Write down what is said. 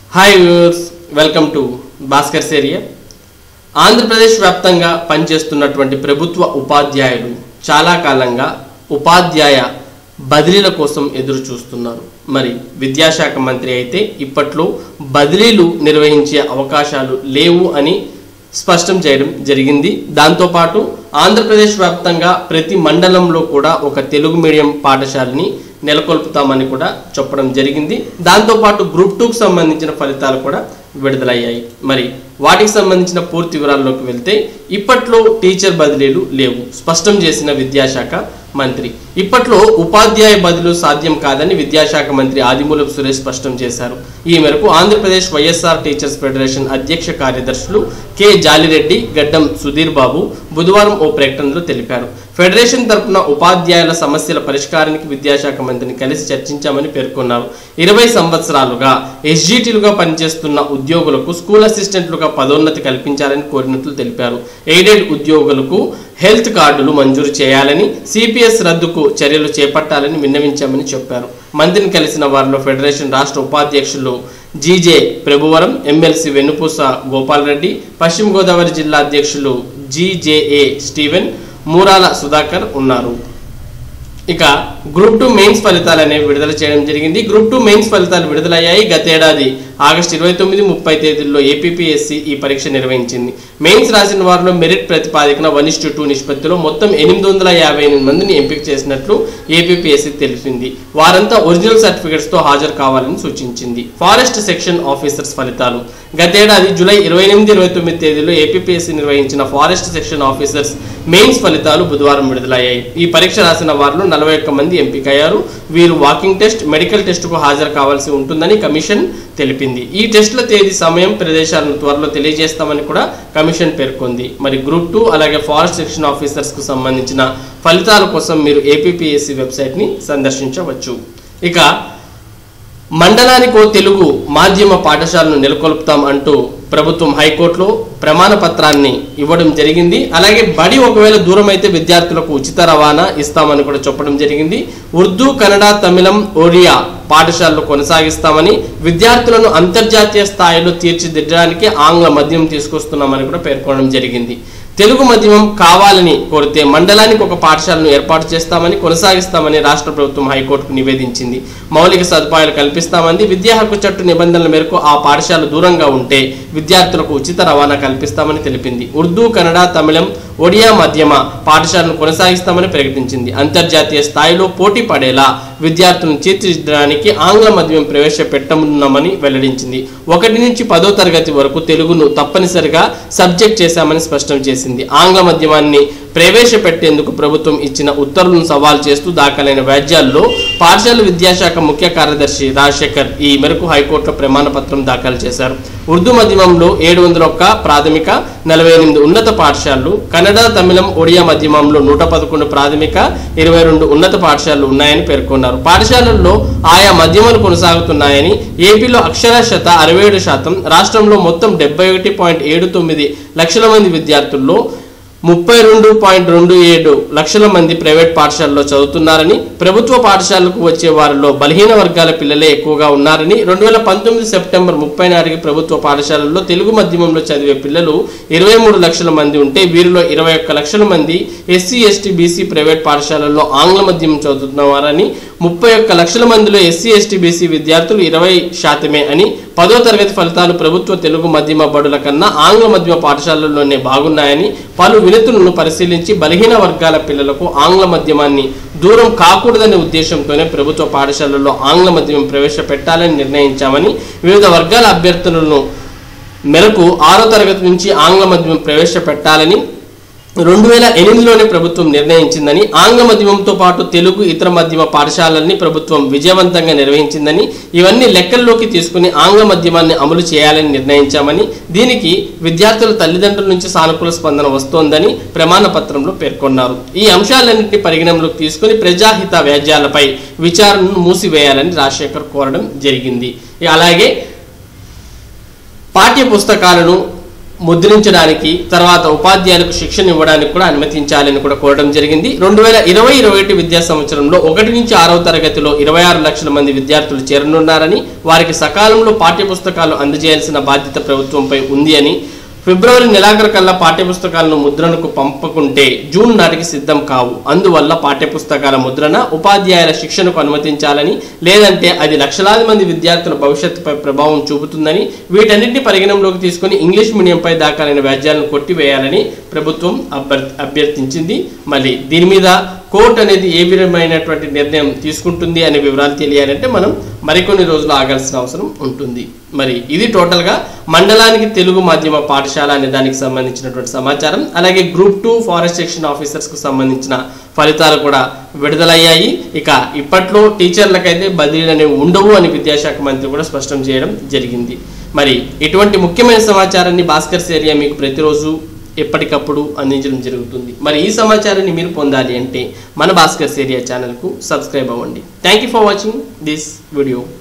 hi viewers welcome to Bhaskar area Andhra Pradesh వ్యాప్తంగా పనిచేస్తున్నటువంటి ప్రభుత్వ ఉపాధ్యాయులు చాలా కాలంగా ఉపాధ్యాయ బదిలీల కోసం ఎదురు చూస్తున్నారు మరి విద్యాశాఖ మంత్రి అయితే ఇప్పట్లో బదిలీలు నిర్వహించే అవకాశాలు లేవు అని స్పష్టం చేయడం జరిగింది దాంతోపాటు ఆంధ్రప్రదేశ్ వ్యాప్తంగా ప్రతి మండలంలో కూడా ఒక తెలుగు మీడియం పాఠశాలని నెలకొల్పుతామని కూడా చెప్పడం జరిగింది దాంతోపాటు గ్రూప్ టూకు సంబంధించిన ఫలితాలు కూడా విడుదలయ్యాయి మరి వాటికి సంబంధించిన పూర్తి వివరాల్లోకి వెళ్తే ఇప్పట్లో టీచర్ బదిలీలు లేవు స్పష్టం చేసిన విద్యాశాఖ మంత్రి ఇప్పట్లో ఉపాధ్యాయ బదిలీ సాధ్యం కాదని విద్యాశాఖ మంత్రి ఆదిమూలపు సురేష్ స్పష్టం చేశారు ఈ మేరకు ఆంధ్రప్రదేశ్ వైఎస్ఆర్ టీచర్స్ ఫెడరేషన్ అధ్యక్ష కార్యదర్శులు కె జాలిరెడ్డి గడ్డం సుధీర్ బాబు బుధవారం ఓ ప్రకటనలో తెలిపారు ఫెడరేషన్ తరపున ఉపాధ్యాయుల సమస్యల పరిష్కారానికి విద్యాశాఖ మంత్రిని కలిసి చర్చించామని పేర్కొన్నారు ఇరవై సంవత్సరాలుగా ఎస్జీటీలుగా పనిచేస్తున్న ఉద్యోగులకు స్కూల్ అసిస్టెంట్లుగా పదోన్నతి కల్పించాలని కోరినట్లు తెలిపారు ఎయిడెడ్ ఉద్యోగులకు హెల్త్ కార్డులు మంజూరు చేయాలని సిపిఎస్ రద్దుకు చర్యలు చేపట్టాలని విన్నవించామని చెప్పారు మంత్రిని కలిసిన వారిలో ఫెడరేషన్ రాష్ట్ర ఉపాధ్యక్షులు జీజే ప్రభువరం ఎమ్మెల్సీ వెన్నుపూస గోపాల్ రెడ్డి పశ్చిమ గోదావరి జిల్లా అధ్యక్షులు జీజేఏ స్టీవెన్ మూరాల సుధాకర్ ఉన్నారు ఇక గ్రూప్ టూ మెయిన్స్ ఫలితాలు అనేవి విడుదల చేయడం జరిగింది గ్రూప్ టూ మెయిన్స్ ఫలితాలు విడుదలయ్యాయి గతేడాది ఆగస్టు ఇరవై తొమ్మిది ముప్పై తేదీల్లో ఏపీపీఎస్సీ ఈ పరీక్ష నిర్వహించింది మెయిన్స్ రాసిన వారిలో మెరిట్ ప్రతిపాదికన వన్ ఇస్ టూ నిష్పత్తిలో మొత్తం ఎనిమిది వందల యాభై ఎనిమిది మందిని ఎంపిక చేసినట్లు ఏపీపీఎస్సీ తెలిపింది వారంతా ఒరిజినల్ సర్టిఫికెట్స్తో హాజరు కావాలని సూచించింది ఫారెస్ట్ సెక్షన్ ఆఫీసర్స్ ఫలితాలు గతేడాది జూలై ఇరవై ఎనిమిది ఇరవై తొమ్మిది తేదీలో ఏపీపీఎస్సీ నిర్వహించిన ఫారెస్ట్ సెక్షన్ ఆఫీసర్స్ మెయిన్స్ ఫలితాలు బుధవారం విడుదలయ్యాయి ఈ పరీక్ష రాసిన వారిలో నలభై ఒక్క మంది ఎంపికయ్యారు వీరు వాకింగ్ టెస్ట్ మెడికల్ టెస్టుకు హాజరు కావాల్సి ఉంటుందని కమిషన్ తెలిపింది ఈ టెస్టుల తేదీ సమయం ప్రదేశాలను త్వరలో తెలియజేస్తామని కూడా కమిషన్ పేర్కొంది మరి గ్రూప్ టూ అలాగే ఫారెస్ట్ సెక్షన్ ఆఫీసర్స్ కు సంబంధించిన ఫలితాల కోసం మీరు ఏపీపీఎస్సీ వెబ్సైట్ ని సందర్శించవచ్చు ఇక మండలానికో తెలుగు మాధ్యమ పాఠశాలను నెలకొల్పుతాం అంటూ ప్రభుత్వం హైకోర్టులో ప్రమాణ పత్రాన్ని ఇవ్వడం జరిగింది అలాగే బడి ఒకవేళ దూరం అయితే విద్యార్థులకు ఉచిత రవాణా ఇస్తామని కూడా చెప్పడం జరిగింది ఉర్దూ కన్నడ తమిళం ఒడియా పాఠశాలలు కొనసాగిస్తామని విద్యార్థులను అంతర్జాతీయ స్థాయిలో తీర్చిదిద్దడానికి ఆంగ్ల మద్యం తీసుకొస్తున్నామని కూడా పేర్కొనడం జరిగింది తెలుగు మాధ్యమం కావాలని కోరితే మండలానికి ఒక పాఠశాలను ఏర్పాటు చేస్తామని కొనసాగిస్తామని రాష్ట్ర ప్రభుత్వం హైకోర్టుకు నివేదించింది మౌలిక సదుపాయాలు కల్పిస్తామని విద్యా హక్కు చట్టు నిబంధనల మేరకు ఆ పాఠశాల దూరంగా ఉంటే విద్యార్థులకు ఉచిత రవాణా కల్పిస్తామని తెలిపింది ఉర్దూ కన్నడ తమిళం ఒడియా మాధ్యమ పాఠశాలను కొనసాగిస్తామని ప్రకటించింది అంతర్జాతీయ స్థాయిలో పోటీ పడేలా విద్యార్థులను తీర్చిదిద్దడానికి ఆంగ్ల మాధ్యమం ప్రవేశపెట్టనున్నామని వెల్లడించింది ఒకటి నుంచి పదో తరగతి వరకు తెలుగును తప్పనిసరిగా సబ్జెక్ట్ చేశామని స్పష్టం చేసింది ఆంగ్ల మాధ్యమాన్ని ప్రవేశపెట్టేందుకు ప్రభుత్వం ఇచ్చిన ఉత్తర్వులను సవాల్ చేస్తూ దాఖలైన వ్యాజ్యాల్లో పాఠశాల విద్యాశాఖ ముఖ్య కార్యదర్శి రాజశేఖర్ ఈ మేరకు హైకోర్టులో ప్రమాణ పత్రం దాఖలు చేశారు ఉర్దూ మాధ్యమంలో ఏడు వందల ఒక్క ప్రాథమిక నలభై ఎనిమిది ఉన్నత పాఠశాలలు కన్నడ తమిళం ఒడియా మాధ్యమంలో నూట పదకొండు ప్రాథమిక ఇరవై రెండు ఉన్నత పాఠశాలలు ఉన్నాయని పేర్కొన్నారు పాఠశాలల్లో ఆయా మాధ్యమాలు కొనసాగుతున్నాయని ఏపీలో అక్షరాస్యత అరవై ఏడు శాతం రాష్ట్రంలో మొత్తం డెబ్బై ఒకటి పాయింట్ ఏడు తొమ్మిది లక్షల మంది విద్యార్థుల్లో ముప్పై రెండు పాయింట్ రెండు ఏడు లక్షల మంది ప్రైవేట్ పాఠశాలలో చదువుతున్నారని ప్రభుత్వ పాఠశాలకు వచ్చే వారిలో బలహీన వర్గాల పిల్లలే ఎక్కువగా ఉన్నారని రెండు వేల పంతొమ్మిది సెప్టెంబర్ ముప్పై నాటికి ప్రభుత్వ పాఠశాలల్లో తెలుగు మాధ్యమంలో చదివే పిల్లలు ఇరవై మూడు లక్షల మంది ఉంటే వీరిలో ఇరవై ఒక్క లక్షల మంది ఎస్సీ ఎస్టీ బీసీ ప్రైవేట్ పాఠశాలల్లో ఆంగ్ల మాధ్యమం చదువుతున్నవారని ముప్పై ఒక్క లక్షల మందిలో ఎస్సీ ఎస్టీ బీసీ విద్యార్థులు ఇరవై శాతమే అని పదో తరగతి ఫలితాలు ప్రభుత్వ తెలుగు మాధ్యమ బడుల కన్నా ఆంగ్ల మాధ్యమ పాఠశాలల్లోనే బాగున్నాయని పలు వినతులను పరిశీలించి బలహీన వర్గాల పిల్లలకు ఆంగ్ల మాధ్యమాన్ని దూరం కాకూడదనే ఉద్దేశంతోనే ప్రభుత్వ పాఠశాలల్లో ఆంగ్ల మాధ్యమం ప్రవేశపెట్టాలని నిర్ణయించామని వివిధ వర్గాల అభ్యర్థులను మేరకు ఆరో తరగతి నుంచి ఆంగ్ల మాధ్యమం ప్రవేశపెట్టాలని రెండు వేల ఎనిమిదిలోనే ప్రభుత్వం నిర్ణయించిందని ఆంగ్ల మాధ్యమంతో పాటు తెలుగు ఇతర మాధ్యమ పాఠశాలల్ని ప్రభుత్వం విజయవంతంగా నిర్వహించిందని ఇవన్నీ లెక్కల్లోకి తీసుకుని ఆంగ్ల మాధ్యమాన్ని అమలు చేయాలని నిర్ణయించామని దీనికి విద్యార్థుల తల్లిదండ్రుల నుంచి సానుకూల స్పందన వస్తోందని ప్రమాణ పత్రంలో పేర్కొన్నారు ఈ అంశాలన్నింటినీ పరిగణనలోకి తీసుకుని ప్రజాహిత వ్యాజ్యాలపై విచారణను మూసివేయాలని రాజశేఖర్ కోరడం జరిగింది అలాగే పాఠ్య పుస్తకాలను ముద్రించడానికి తర్వాత ఉపాధ్యాయులకు శిక్షణ ఇవ్వడానికి కూడా అనుమతించాలని కూడా కోరడం జరిగింది రెండు వేల ఇరవై ఇరవై ఒకటి విద్యా సంవత్సరంలో ఒకటి నుంచి ఆరవ తరగతిలో ఇరవై ఆరు లక్షల మంది విద్యార్థులు చేరనున్నారని వారికి సకాలంలో పాఠ్యపుస్తకాలు అందజేయాల్సిన బాధ్యత ప్రభుత్వంపై ఉంది అని ఫిబ్రవరి నెలాఖరు కల్లా పాఠ్యపుస్తకాలను ముద్రణకు పంపకుంటే జూన్ నాటికి సిద్ధం కావు అందువల్ల పాఠ్యపుస్తకాల ముద్రణ ఉపాధ్యాయుల శిక్షణకు అనుమతించాలని లేదంటే అది లక్షలాది మంది విద్యార్థుల భవిష్యత్తుపై ప్రభావం చూపుతుందని వీటన్నిటిని పరిగణనలోకి తీసుకుని ఇంగ్లీష్ మీడియంపై దాఖలైన వ్యాజ్యాలను కొట్టివేయాలని ప్రభుత్వం అభ్యర్ అభ్యర్థించింది మళ్ళీ దీని మీద కోర్టు అనేది ఏ విధమైనటువంటి నిర్ణయం తీసుకుంటుంది అనే వివరాలు తెలియాలంటే మనం మరికొన్ని రోజులు ఆగాల్సిన అవసరం ఉంటుంది మరి ఇది టోటల్గా మండలానికి తెలుగు మాధ్యమ పాఠశాల అనే దానికి సంబంధించినటువంటి సమాచారం అలాగే గ్రూప్ టూ ఫారెస్ట్ సెక్షన్ ఆఫీసర్స్కు సంబంధించిన ఫలితాలు కూడా విడుదలయ్యాయి ఇక ఇప్పట్లో టీచర్లకైతే బదిలీలు అనేవి ఉండవు అని విద్యాశాఖ మంత్రి కూడా స్పష్టం చేయడం జరిగింది మరి ఇటువంటి ముఖ్యమైన సమాచారాన్ని భాస్కర్ ఏరియా మీకు ప్రతిరోజు ఎప్పటికప్పుడు అందించడం జరుగుతుంది మరి ఈ సమాచారాన్ని మీరు పొందాలి అంటే మన భాస్కర్ ఏరియా ఛానల్కు సబ్స్క్రైబ్ అవ్వండి thank you for watching this video